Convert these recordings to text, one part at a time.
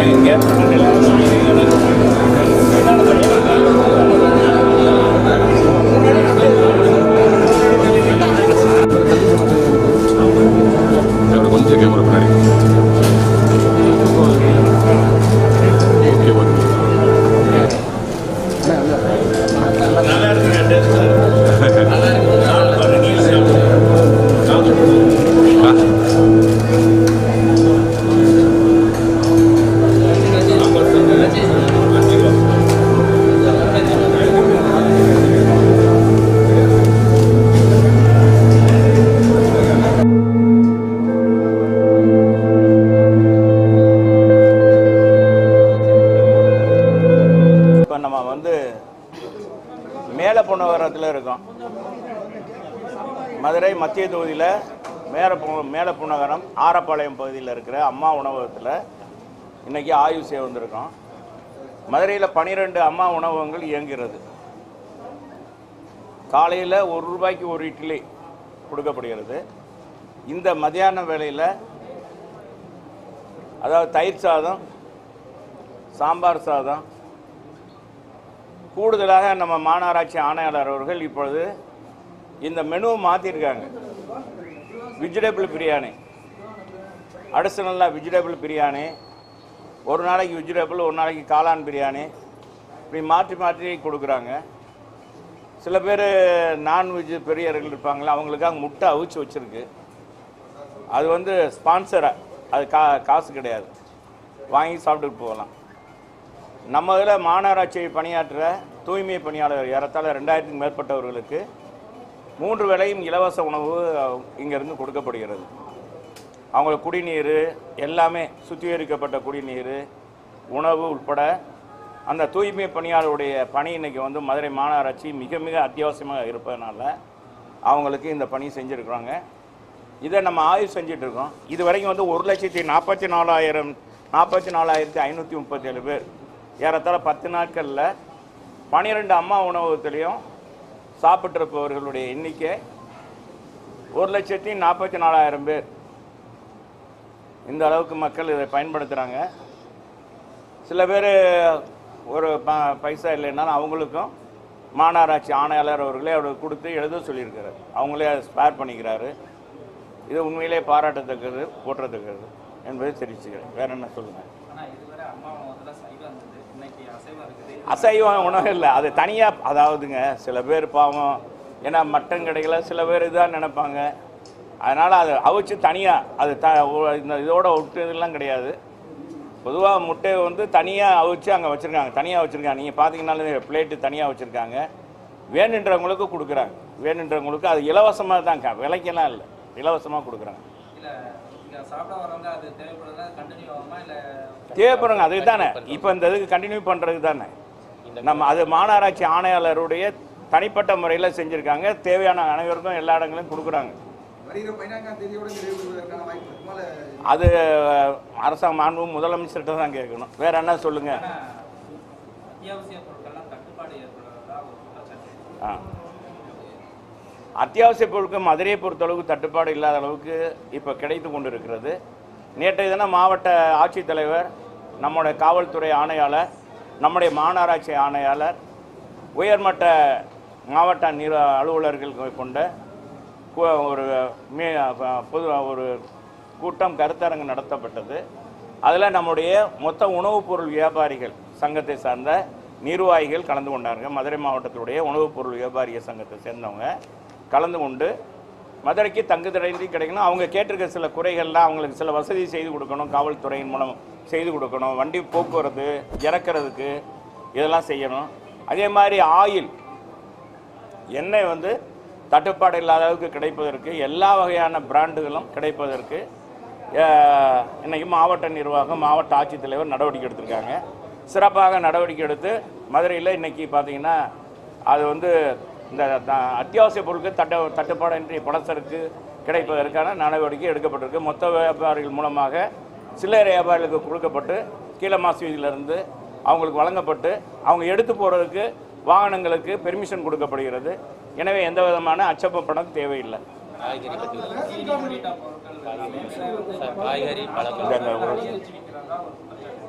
அவர் கொஞ்சம் கேமரா முன்னாடி okay okay இப்போ நம்ம வந்து மேலே புனவரத்தில் இருக்கோம் மதுரை மத்திய தொகுதியில் மேல பு மேலே புனகரம் ஆரப்பாளையம் பகுதியில் இருக்கிற அம்மா உணவகத்தில் இன்றைக்கி ஆய்வு செய்ய வந்திருக்கோம் மதுரையில் பன்னிரெண்டு அம்மா உணவகங்கள் இயங்குகிறது காலையில் ஒரு ரூபாய்க்கு ஒரு இட்லி கொடுக்கப்படுகிறது இந்த மத்தியான வேளையில் அதாவது தயிர் சாதம் சாம்பார் சாதம் கூடுதலாக நம்ம மாநகராட்சி ஆணையாளர் அவர்கள் இப்பொழுது இந்த மெனுவை மாற்றிருக்காங்க வெஜிடபிள் பிரியாணி அடிஷனலாக வெஜிடபிள் பிரியாணி ஒரு நாளைக்கு வெஜிடபிள் ஒரு நாளைக்கு காளான் பிரியாணி இப்படி மாற்றி மாற்றி கொடுக்குறாங்க சில பேர் நான்வெஜ் பெரியவர்கள் இருப்பாங்களா அவங்களுக்காக முட்டை அவிச்சு வச்சுருக்கு அது வந்து ஸ்பான்சராக அது கா காசு கிடையாது வாங்கி சாப்பிட்டுட்டு போகலாம் நம்ம இதில் மாநகராட்சி பணியாற்றுற தூய்மை பணியாளர் ஏறத்தாழ ரெண்டாயிரத்துக்கு மேற்பட்டவர்களுக்கு மூன்று வேளையும் இலவச உணவு இங்கேருந்து கொடுக்கப்படுகிறது அவங்களுக்கு குடிநீர் எல்லாமே சுத்திகரிக்கப்பட்ட குடிநீர் உணவு உட்பட அந்த தூய்மை பணியாளருடைய பணி இன்னைக்கு வந்து மதுரை மாநகராட்சி மிக மிக அத்தியாவசியமாக இருப்பதனால அவங்களுக்கு இந்த பணி செஞ்சுருக்குறாங்க இதை நம்ம ஆய்வு செஞ்சுட்டு இருக்கோம் இது வரைக்கும் வந்து ஒரு லட்சத்தி நாற்பத்தி நாலாயிரம் நாற்பத்தி நாலாயிரத்தி ஐநூற்றி முப்பத்தேழு பேர் ஏறத்தாழ பத்து நாட்களில் பன்னிரெண்டு அம்மா உணவகத்துலேயும் சாப்பிட்ருப்பவர்களுடைய எண்ணிக்கை ஒரு லட்சத்தி நாற்பத்தி நாலாயிரம் பேர் இந்த அளவுக்கு மக்கள் இதை பயன்படுத்துகிறாங்க சில பேர் ஒரு ப பைசா இல்லைன்னாலும் அவங்களுக்கும் மாநகராட்சி ஆணையாளர் அவர்களே அவருக்கு கொடுத்து எழுத சொல்லியிருக்கிறார் அவங்களே அதை ஸ்பேர் பண்ணிக்கிறாரு இது உண்மையிலே பாராட்டத்தக்கது போற்றத்தக்கது என்பதை தெரிவிச்சுக்கிறேன் வேற என்ன சொல்லுங்கள் ஆனா இதுவரை அம்மா உணவகத்துல சைவம் இருந்தது இன்னைக்கு அசைவம் இருக்குது அசைவம் உணவு இல்லை அது தனியாக அதாவதுங்க சில பேர் பாவம் ஏன்னா மட்டன் கடைகளை சில பேர் இதாக நினைப்பாங்க அதனால் அதை அவிச்சு தனியாக அது த ஒ- இந்த இதோட ஒட்டுதெல்லாம் கிடையாது பொதுவாக முட்டையை வந்து தனியாக அவிச்சு அங்கே வச்சுருக்காங்க தனியாக வச்சுருக்காங்க நீங்கள் பார்த்தீங்கன்னாலே பிளேட்டு தனியாக வச்சுருக்காங்க வேணுன்றவங்களுக்கு கொடுக்குறாங்க வேணுன்றவங்களுக்கு அது இலவசமாக தான் க- விலைக்கெல்லாம் இல்லை இலவசமாக கொடுக்குறாங்க இல்ல இங்க சாப்பிட வரவங்க அது தேவைப்படுறதா கண்டினியூ ஆகுமா இல்ல தேவைப்படுங்க அதுக்கு தானே இப்போ இந்த இதுக்கு கண்டினியூ பண்ணுறது தானே நம்ம அது மாநகராட்சி ஆணையாளருடைய தனிப்பட்ட முறையில் செஞ்சுருக்காங்க தேவையான அனைவருக்கும் எல்லா இடங்களையும் கொடுக்குறாங்க வருகிற பதினான்காம் தேதியோட நிறைவு பெறுவதற்கான வாய்ப்பு இருக்குமா இல்ல அது அரசாங்க மாண்பு முதலமைச்சர்கிட்ட தான் கேட்கணும் வேற என்ன சொல்லுங்க ஆனா அத்தியாவசிய பொருட்கள்லாம் தட்டுப்பாடு ஏற்படுறதா ஒரு குற்றச்சாட்டு ஆ அத்தியாவசிய பொருட்கள் மதுரையை பொறுத்தளவுக்கு தட்டுப்பாடு இல்லாத அளவுக்கு இப்போ கிடைத்து கொண்டு இருக்கிறது நேற்றைய தினம் மாவட்ட ஆட்சித்தலைவர் நம்முடைய காவல்துறை ஆணையாளர் நம்முடைய மாநகராட்சி ஆணையாளர் உயர்மட்ட மாவட்ட நிர அலுவலர்கள் கொண்ட கு- ஒரு மீ பொது ஒரு கூட்டம் கருத்தரங்கு நடத்தப்பட்டது அதில் நம்முடைய மொத்த உணவுப் பொருள் வியாபாரிகள் சங்கத்தை சார்ந்த நிர்வாகிகள் கலந்து கொண்டாங்க மதுரை மாவட்டத்துடைய உணவுப் பொருள் வியாபாரிய சங்கத்தை சேர்ந்தவங்க கலந்து கொண்டு மதுரைக்கு தங்குதடைந்து கிடைக்கணும் அவங்க கேட்டிருக்க சில குறைகள்லாம் அவங்களுக்கு சில வசதி செய்து கொடுக்கணும் காவல்துறையின் மூலம் செய்து கொடுக்கணும் வண்டி போக்குவரத்து இறக்கிறதுக்கு இதெல்லாம் செய்யணும் அதே மாதிரி ஆயில் எண்ணெய் வந்து தட்டுப்பாடு இல்லாத அளவுக்கு கிடைப்பதற்கு எல்லா வகையான பிராண்டுகளும் கிடைப்பதற்கு அஹ், இன்னைக்கு மாவட்ட நிர்வாகம் மாவட்ட ஆட்சித்தலைவர் நடவடிக்கை எடுத்திருக்காங்க சிறப்பாக நடவடிக்கை எடுத்து மதுரையில் இன்னைக்கு பார்த்தீங்கன்னா அது வந்து இந்த த- அத்தியாவசிய பொருட்கள் தட்டு தட்டுப்பாடின்றி பலசரக்கு கிடைப்பதற்கான நடவடிக்கை எடுக்கப்பட்டிருக்கு மொத்த வியாபாரிகள் மூலமாக சில்லறை வியாபாரிகளுக்கு கொடுக்கப்பட்டு கீழமாசி வீதியிலிருந்து அவங்களுக்கு வழங்கப்பட்டு அவங்க எடுத்து போகிறதுக்கு வாகனங்களுக்கு பெர்மிஷன் கொடுக்கப்படுகிறது எனவே எந்த விதமான அச்சப்பப்படம் தேவையில்லை காய்கறி பற்றி சீனி உள்ளிட்ட பொருட்கள் எல்லாமே விலை வந்து சார் காய்கறி பழங்கள் இந்த- இந்த ஒரு- அதிகரிச்சிருக்கிறதா ஒரு குற்றச்சாட்டு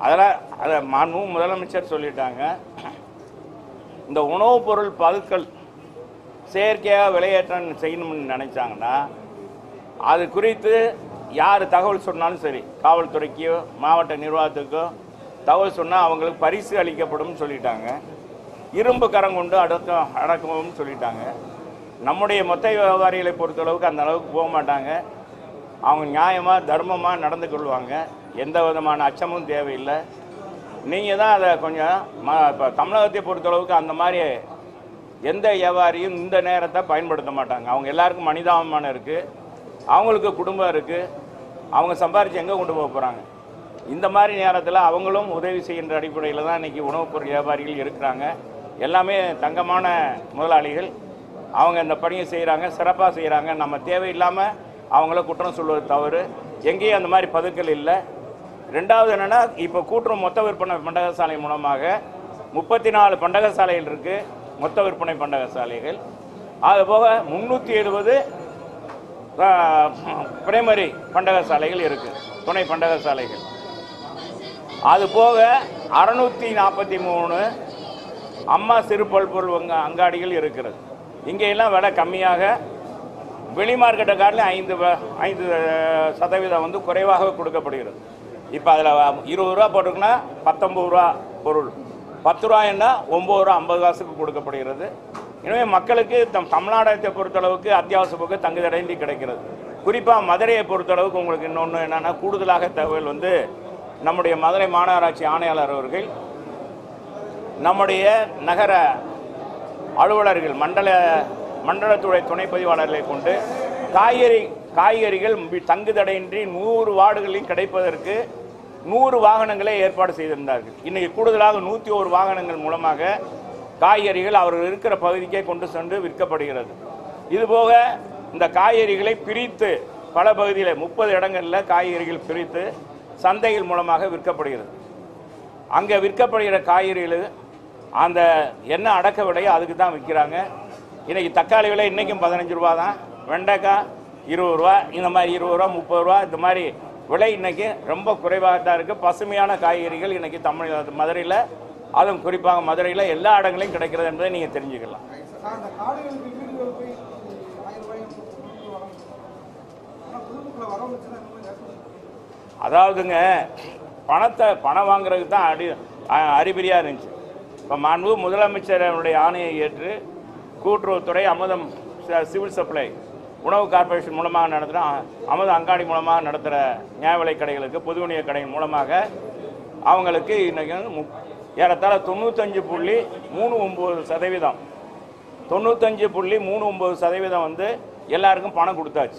அதெல்லாம் அதை மாண்பு முதலமைச்சர் சொல்லிட்டாங்க இந்த உணவுப் பொருள் பதுக்கல் செயற்கையாக விலையேற்றம் செய்யணும்னு நினைச்சாங்கன்னா அது குறித்து யார் தகவல் சொன்னாலும் சரி காவல்துறைக்கோ மாவட்ட நிர்வாகத்துக்கோ தகவல் சொன்னால் அவங்களுக்கு பரிசு அளிக்கப்படும் சொல்லிட்டாங்க இரும்பு கரம் கொண்டு அடக்கம் அடக்கமும் சொல்லிட்டாங்க நம்முடைய மொத்த வியாபாரிகளை பொறுத்தளவுக்கு அந்த அளவுக்கு போக மாட்டாங்க அவங்க நியாயமாக தர்மமாக நடந்து கொள்வாங்க எந்த விதமான அச்சமும் தேவையில்லை நீங்கள் தான் அதை கொஞ்சம் ம இப்போ தமிழகத்தை பொறுத்தளவுக்கு அந்த மாதிரி எந்த வியாபாரியும் இந்த நேரத்தை பயன்படுத்த மாட்டாங்க அவங்க எல்லாருக்கும் மனிதாபிமானம் இருக்குது அவங்களுக்கு குடும்பம் இருக்குது அவங்க சம்பாரித்து எங்கே கொண்டு போக போகிறாங்க இந்த மாதிரி நேரத்தில் அவங்களும் உதவி செய்கின்ற அடிப்படையில் தான் இன்றைக்கி உணவுப் பொருள் வியாபாரிகள் இருக்கிறாங்க எல்லாமே தங்கமான முதலாளிகள் அவங்க இந்த பணியை செய்கிறாங்க சிறப்பாக செய்கிறாங்க நம்ம தேவையில்லாமல் அவங்கள குற்றம் சொல்வது தவறு எங்கேயும் அந்த மாதிரி பதுக்கல் இல்லை ரெண்டாவது என்னென்னா இப்போ கூட்டுறவு மொத்த விற்பனை பண்டகசாலை மூலமாக முப்பத்தி நாலு பண்டகசாலைகள் இருக்குது மொத்த விற்பனை பண்டகசாலைகள் அதுபோக முந்நூற்றி எழுபது பிரைமரி பண்டகசாலைகள் இருக்குது துணை பண்டகசாலைகள் அது போக அறநூற்றி நாற்பத்தி மூணு அம்மா சிறு பல்பொருள் வங்க அங்காடிகள் இருக்கிறது இங்கே எல்லாம் விலை கம்மியாக வெளி மார்க்கெட்டை காட்டிலும் ஐந்து வ- ஐந்து அஹ், சதவீதம் வந்து குறைவாக கொடுக்கப்படுகிறது இப்போ அதில் இருபது ரூபா போட்டிருக்குன்னா பத்தொம்பது ரூபா பொருள் பத்து ரூபாய்னா ஒம்பது ரூபா ஐம்பது காசுக்கு கொடுக்கப்படுகிறது எனவே மக்களுக்கு தம் தமிழ்நாடத்தை பொறுத்தளவுக்கு அத்தியாவசிய போக்கு தங்குதடைந்து கிடைக்கிறது குறிப்பாக மதுரையை பொறுத்தளவுக்கு உங்களுக்கு இன்னொன்று என்னென்னா கூடுதலாக தகவல் வந்து நம்முடைய மதுரை மாநகராட்சி ஆணையாளர் அவர்கள் நம்முடைய நகர அலுவலர்கள் மண்டல மண்டலத்துறை துணை பதிவாளர்களை கொண்டு காய்கறி காய்கறிகள் வி- தங்குதடையின்றி நூறு வார்டுகளில் கிடைப்பதற்கு நூறு வாகனங்களை ஏற்பாடு செய்திருந்தார்கள் இன்னைக்கு கூடுதலாக நூற்றி ஒரு வாகனங்கள் மூலமாக காய்கறிகள் அவர்கள் இருக்கிற பகுதிக்கே கொண்டு சென்று விற்கப்படுகிறது இதுபோக இந்த காய்கறிகளை பிரித்து பல பகுதியில் முப்பது இடங்களில் காய்கறிகள் பிரித்து சந்தைகள் மூலமாக விற்கப்படுகிறது அங்கே விற்கப்படுகிற காய்கறிகள் அந்த என்ன அடக்க விலையோ அதுக்கு தான் விற்கிறாங்க இன்றைக்கி தக்காளி விலை இன்றைக்கும் பதினஞ்சு ரூபா தான் வெண்டைக்காய் இருபது ரூபா இந்த மாதிரி இருபது ரூபா முப்பது ரூபா இந்த மாதிரி விலை இன்றைக்கி ரொம்ப குறைவாக தான் இருக்குது பசுமையான காய்கறிகள் இன்றைக்கி தமிழ் மதுரையில் அதுவும் குறிப்பாக மதுரையில் எல்லா இடங்களையும் கிடைக்கிறது என்பதை நீங்கள் தெரிஞ்சுக்கலாம் சார் அந்த காடுகளுக்கு வீடுகள் போய் ஆயிரம் ரூபாய் கொடுத்து வரணும் ஆனால் குடும்பத்தில் வர வச்சுன்னா இந்த மாதிரி ஏற்படும் அதாவதுங்க பணத்தை பணம் வாங்குறதுக்கு தான் அடி அ- அறிகுறியாக இருந்துச்சு இப்போ மாண்பு முதலமைச்சருடைய ஆணையை ஏற்று கூட்டுறவுத்துறை அமுதம் ச- சிவில் சப்ளை உணவு கார்ப்பரேஷன் மூலமாக நடத்துகிற அமுத அங்காடி மூலமாக நடத்துகிற நியாய விலைக் கடைகளுக்கு பொது விநியோக கடைகள் மூலமாக அவங்களுக்கு இன்றைக்கி வந்து முப் ஏறத்தாழ தொண்ணூத்தஞ்சு புள்ளி மூணு ஒம்பது சதவீதம் தொண்ணூத்தஞ்சு புள்ளி மூணு ஒம்பது சதவீதம் வந்து எல்லாருக்கும் பணம் கொடுத்தாச்சு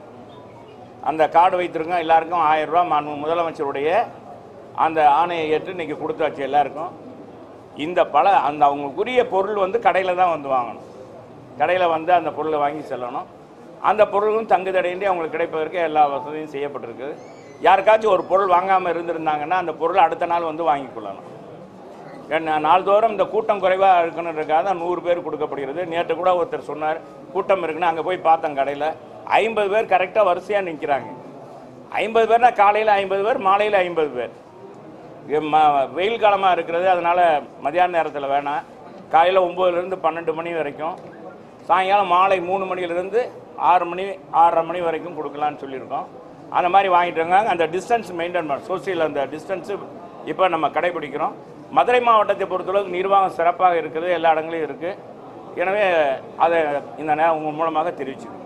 அந்த கார்டு வைத்திருக்கோம் எல்லாருக்கும் ஆயிரம் ரூபாய் மாண்பு முதலமைச்சருடைய அந்த ஆணையை ஏற்று இன்னைக்கு கொடுத்தாச்சு எல்லாருக்கும் இந்த பல அந்த அவங்களுக்குரிய பொருள் வந்து கடையில் தான் வந்து வாங்கணும் கடையில் வந்து அந்த பொருளை வாங்கி செல்லணும் அந்த பொருளும் தங்குதடையின்றி அவங்களுக்கு கிடைப்பதற்கு எல்லா வசதியும் செய்யப்பட்டிருக்குது யாருக்காச்சும் ஒரு பொருள் வாங்காமல் இருந்திருந்தாங்கன்னா அந்த பொருள் அடுத்த நாள் வந்து வாங்கிக் கொள்ளலாம் ஏன்னா நாள்தோறும் இந்த கூட்டம் குறைவாக இருக்கணுன்றதுக்காக தான் நூறு பேர் கொடுக்கப்படுகிறது நேற்று கூட ஒருத்தர் சொன்னார் கூட்டம் இருக்குன்னு அங்கே போய் பார்த்தேன் கடையில் ஐம்பது பேர் கரெக்டாக வரிசையாக நிற்கிறாங்க ஐம்பது பேர்னா காலையில் ஐம்பது பேர் மாலையில் ஐம்பது பேர் இது ம- வெயில் காலமாக இருக்கிறது அதனால் மதியான நேரத்தில் வேணாம் காலையில் ஒம்போதுலேருந்து பன்னெண்டு மணி வரைக்கும் சாயங்காலம் மாலை மூணு மணிலேருந்து ஆறு மணி ஆறரை மணி வரைக்கும் கொடுக்கலான்னு சொல்லியிருக்கோம் அந்த மாதிரி வாங்கிட்டு இருக்காங்க அந்த டிஸ்டன்ஸ் மெயின்டைன் பண்ண சோசியல் அந்த டிஸ்டன்ஸு இப்போ நம்ம கடைபிடிக்கிறோம் மதுரை மாவட்டத்தை பொறுத்தளவுக்கு நிர்வாகம் சிறப்பாக இருக்குது எல்லா இடங்களையும் இருக்குது எனவே அதை இந்த நேரம் உங்கள் மூலமாக தெரிவிச்சுக்கிறோம்